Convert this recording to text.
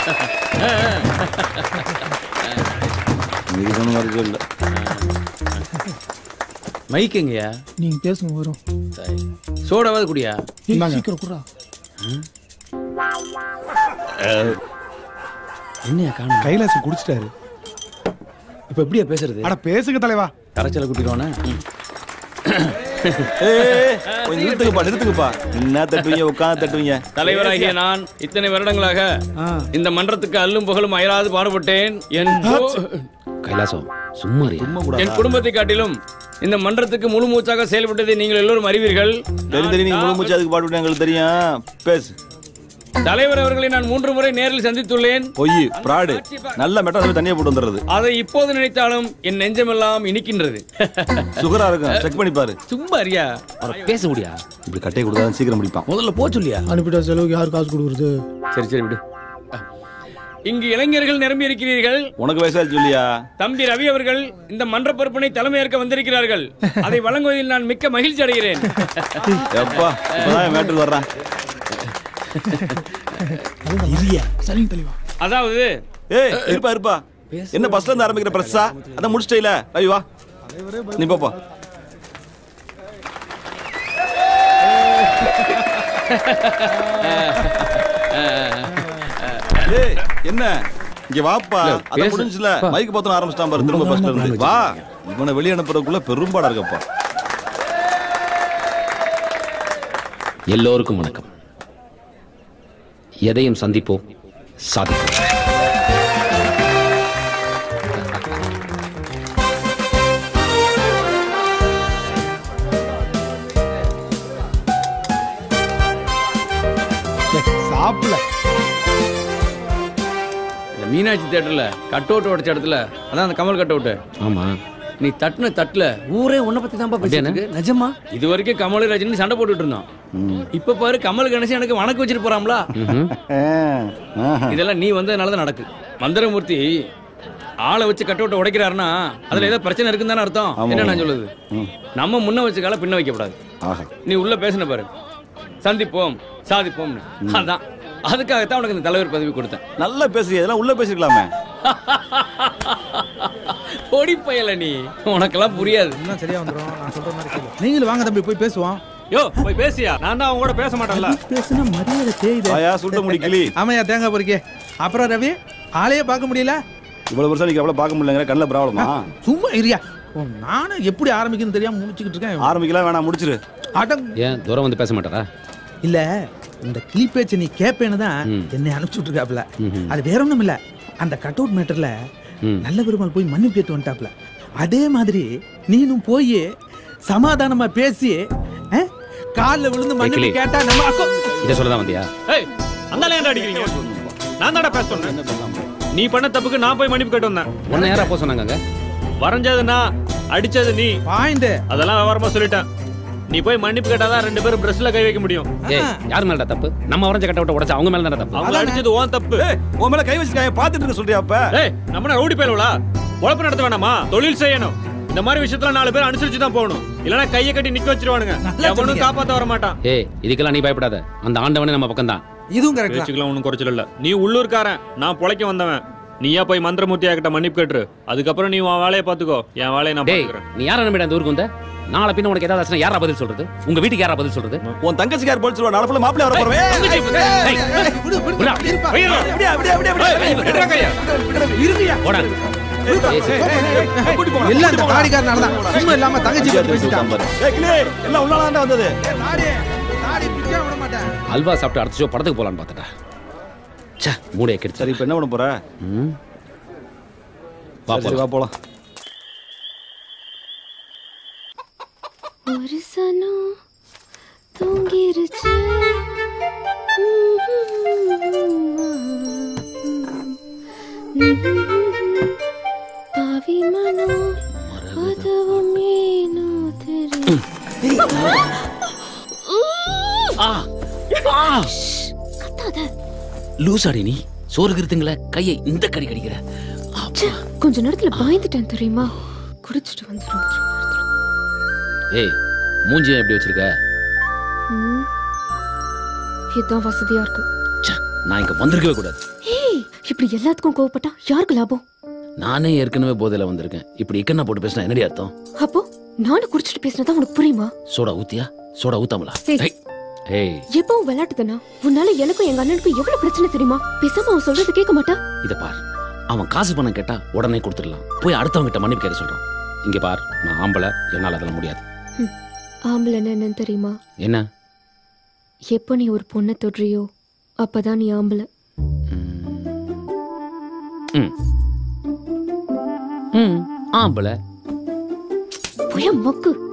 இது சொன்ன மாதிரி சொல்ல மைக் எங்கயா நீங்க பேசுங்க வரும் சோடாவது குடியா ஏய், சீக்கிரம் குறா என்னையா காணும் கைலாசம் குடிச்சிட்டாரு இப்ப எப்படியா பேசுறது அட பேசுங்க தலைவா கரைச்சல கூட்டிடுவானே ஏய், கொஞ்சம் நிறுத்துங்கப்பா நிறுத்துங்கப்பா என்ன தட்டுவீங்க உட்காந்து தட்டுவீங்க தலைவராகிய நான் இத்தனை வருடங்களாக இந்த மன்றத்துக்கு அல்லும் புகழும் அயராது பாடுபட்டேன் என் கு- கைலாசம் சும்மா இரு. என் குடும்பத்தை காட்டிலும் இந்த மன்றத்துக்கு முழு மூச்சாக செயல்பட்டதை நீங்கள் எல்லோரும் அறிவீர்கள் தெரியும் தெரியும் நீங்க முழு மூச்சு அதுக்கு பாட்டு எங்களுக்கு தெரியும் பேசு தலைவர் அவர்களை நான் மூன்று முறை நேரில் சந்தித்துள்ளேன் பொய் பிராடு நல்ல மெட்ரா தனியா போட்டு வந்துடுறது அதை இப்போது நினைத்தாலும் என் நெஞ்சமெல்லாம் இனிக்கின்றது சுகரா இருக்கும் செக் பண்ணி பாரு சும்மா அறியா அவரை பேச முடியா இப்படி கட்டையை கொடுத்தா சீக்கிரம் முடிப்பான் முதல்ல போ சொல்லியா அனுப்பிட்ட செலவுக்கு யார் காசு கொடுக்குறது சரி சரி விடு இங்கு இளைஞர்கள் நிரம்பி இருக்கிறீர்கள் உனக்கு வயசாச்சு சொல்லியா தம்பி ரவி அவர்கள் இந்த மன்ற பொறுப்பினை தலைமையேற்க வந்திருக்கிறார்கள் அதை வழங்குவதில் நான் மிக்க மகிழ்ச்சி அடைகிறேன் எப்பா இப்பதான் என் மேட்டுக்கு வர்றான் சரிங்க தெளிவா அதாவது ஏய் இருப்பா இருப்பா என்ன பஸ்ல இருந்து ஆரம்பிக்கிற பிரஸ்ஸா அதான் முடிச்சிட்டே ரவி வா நீ போப்பா ஏய் என்ன இங்க வாப்பா இல்ல, அத பேசு. முடிஞ்சுல மைக் பத்தன ஆரம்பிச்சிட்டான் பாரு திரும்ப பஸ்ல இருந்து வா இவனை வெளிய அனுப்புறதுக்குள்ள பெரும்பாடா இருக்கப்பா எல்லோருக்கும் வணக்கம் எதையும் சந்திப்போம் சாதிப்போம் சாப்பிடல இந்த மீனாட்சி தியேட்டர்ல கட் அவுட் உடைச்ச இடத்துல அதான் அந்த கமல் கட் அவுட் ஆமா நீ தட்டுன தட்டுல ஊரே உன்னை பத்தி தான் பேசிட்டு இருக்கு நிஜமா இது வரைக்கும் கமல் ரஜினி சண்டை போட்டுட்டு இருந்தோம் இப்ப பாரு கமல் கணேசன் எனக்கு வணக்கம் வச்சிட்டு போறாங்களா இதெல்லாம் நீ வந்ததுனால தான் நடக்கு மந்திரமூர்த்தி ஆளை வச்சு கட் அவுட் உடைக்கிறாருன்னா அதுல ஏதோ பிரச்சனை இருக்குன்னு தானே அர்த்தம் ஆமா. என்ன நான் சொல்லுது ம். நம்ம முன்ன வச்ச கால பின்ன வைக்க கூடாது ஆஹா நீ உள்ள பேசின பாரு சந்திப்போம் சாதிப்போம்னு அதான் அதுக்காகத்தான் உனக்கு இந்த தலைவர் பதவி கொடுத்தேன் நல்லா பேசுறிய இதெல்லாம் உள்ள பேசிருக்கலாமே பொடி பயல நீ உனக்கெல்லாம் புரியாது எல்லாம் சரியா வந்துரும் நான் சொல்ற மாதிரி கேளு நீங்களும் வாங்க தம்பி போய் பேசுவோம் யோ போய் பேசியா நான் தான் அவங்க கூட பேச மாட்டேன்ல பேசுனா மரியாதை தேயுது ஆயா சுட்ட முடி கிளி ஆமாய்யா தேங்காய் பொறுக்கே அப்புறம் ரவி ஆளையே பார்க்க முடியல இவ்வளவு வருஷம் நீங்க எவ்வளவு பார்க்க முடியலங்கிற கண்ணில் ப்ராப்ளமா சும்மா இரியா ஓ, நானும் எப்படி ஆரம்பிக்கணும்னு தெரியாம முடிச்சுக்கிட்டு இருக்கேன் ஆரம்பிக்கலாம் வேணாம் முடிச்சிரு அடம் ஏன் தூரம் வந்து பேச மாட்டாரா இல்ல இந்த கிளி பேச்சை நீ கேப்பேன்னு தான் ம். என்னை அனுப்பிச்சு விட்டுருக்காப்ல ம்ஹும். அது வேற ஒண்ணும் இல்ல அந்த கட் அவுட் மேட்டர்ல ம். நல்ல பெருமாள் போய் மன்னிப்பு கேட்டு வந்துட்டாப்ல அதே மாதிரி நீனும் போய் சமாதானமா பேசி அஹ், கால்ல விழுந்து மன்னிப்பு கிளி. கேட்டா நம்ம அக்கோ இதை சொல்லதான் வந்தியா ஏய் அந்த ஏன்டா அடிக்கிறீங்க நான் தான்டா பேச சொன்னேன் நீ பண்ண தப்புக்கு நான் போய் மன்னிப்பு கேட்டு வந்தேன் உன்னை யாரா போக சொன்னாங்க அங்க? வரைஞ்சது நான் அடிச்சது நீ பாயிண்ட் அதெல்லாம் விவரமா சொல்லிட்டேன் நீ போய் மன்னிப்பு கேட்டாதான் ரெண்டு பேரும் பிரஸ்ல கை வைக்க முடியும் ஏய் யார் மேலடா தப்பு நம்ம வரைஞ்ச கட்ட விட்ட உடைச்சா அவங்க மேல தானே தப்பு அவங்க அடிச்சது ஓன் தப்பு உன் மேல கை வச்சிருக்காங்க பாத்துட்டு இருக்க சொல்றியா அப்ப ஏய் நம்ம ரவுடி பேருவலா உழப்பு நடத்த வேணாமா தொழில் செய்யணும் இந்த மாதிரி விஷயத்துல நாலு பேர் அனுசரிச்சு தான் போகணும் இல்லனா கையை கட்டி நிக்க வச்சிருவானுங்க நல்லா எவனும் சொன்னீங்க. காப்பாத்த வர மாட்டான் ஏய் இதுக்கெல்லாம் நீ பயப்படாத அந்த ஆண்டவனே நம்ம பக்கம் தான் இதுவும் கரெக்ட் தான் பேச்சுக்கெல்லாம் ஒன்றும் குறைச்சல் இல்ல நீ உள்ளூர்காரன் நான் பொழைக்க வந்தவன் நீயா போய் மந்திரமூர்த்தியா கிட்ட மன்னிப்பு கேட்டுரு அதுக்கப்புறம் நீ உன் வேலையை பாத்துக்கோ என் வேலையை நான் டேய் பாத்துக்கிறேன் நீ யாரை நம்பிட அந்த ஊருக்கு வந்த நாளை பின்ன உனக்கு ஏதாவது ஆச்சுன்னா யாரா பதில் சொல்றது உங்க வீட்டுக்கு யாரா பதில் சொல்றது உன் தங்கச்சி யார் போல் சொல்லுவா நாளை ஃபுல்லா மாப்பிள்ளை வர போறவே ஏய், விடு, விடு, விடா. இருப்பா. அப்படியே அப்படியே அப்படியே அப்படியே இருங்கய்யா. போடா ஏய், சரி. கூட்டி போங்க எல்லாம் இந்த தாடிக்காரனால தான் சும்மா இல்லாம தங்கச்சி பத்தி பேசிட்டான் ஏய் கிளி எல்லாம் உள்ளால வந்தது தாடி தாடி பிக்க விட மாட்டேன் அல்வா சாப்பிட்டு அடுத்த ஷோ படத்துக்கு போலான்னு பார்த்துட்டா ச்சே மூடைய கெடுத்து சரி இப்ப என்ன பண்ண போற ம் வா சரி, போலாம் வா போலாம் ஒரு சனம் தூங்கிருச்சு பாவி மனம் அதுவும் ஏனோ தெரியும் கத்தாத லூஸ் அடி நீ சோறு கிருத்துங்கள கையை இந்த கடி கடிக்கிற ச்சே, கொஞ்ச நேரத்துல பயந்துட்டேன் தெரியுமா குடிச்சிட்டு வந்துடும் ஏய் மூஞ்சி எப்படி வச்சிருக்க இதுதான் வசதியா இருக்கு ச்சே, நான் இங்க வந்திருக்கவே கூடாது ஏய் இப்படி எல்லாத்துக்கும் கோவப்பட்டா யாருக்கு லாபம் நானே ஏற்கனவே போதையில வந்திருக்கேன் இப்படி இக்கண்ணா போட்டு பேசினா என்னடி அர்த்தம் அப்போ நானும் குடிச்சிட்டு பேசினதா உனக்கு புரியுமா சோடா ஊத்தியா சோடா ஊத்தாமலா ஏய். ஏய், ஏய் எப்பவும் விளையாட்டு தானா உன்னால எனக்கும் எங்க அண்ணனுக்கும் எவ்வளவு பிரச்சனை தெரியுமா பேசாம அவன் சொல்றது கேட்க மாட்டா இத பார் அவன் காசு பணம் கேட்டா உடனே கொடுத்துடலாம் போய் அடுத்தவங்க கிட்ட மன்னிப்பு கேட்க சொல்றான் இங்க பார் நான் ஆம்பளை என்னால அதெல்லாம் முடியாது ஆம்பளைன்னா என்னன்னு தெரியுமா என்ன எப்போ நீ ஒரு பொண்ணை தொடுறியோ அப்பதான் நீ ஆம்பளை ம் ம் ஆம்பளை புய மக்கு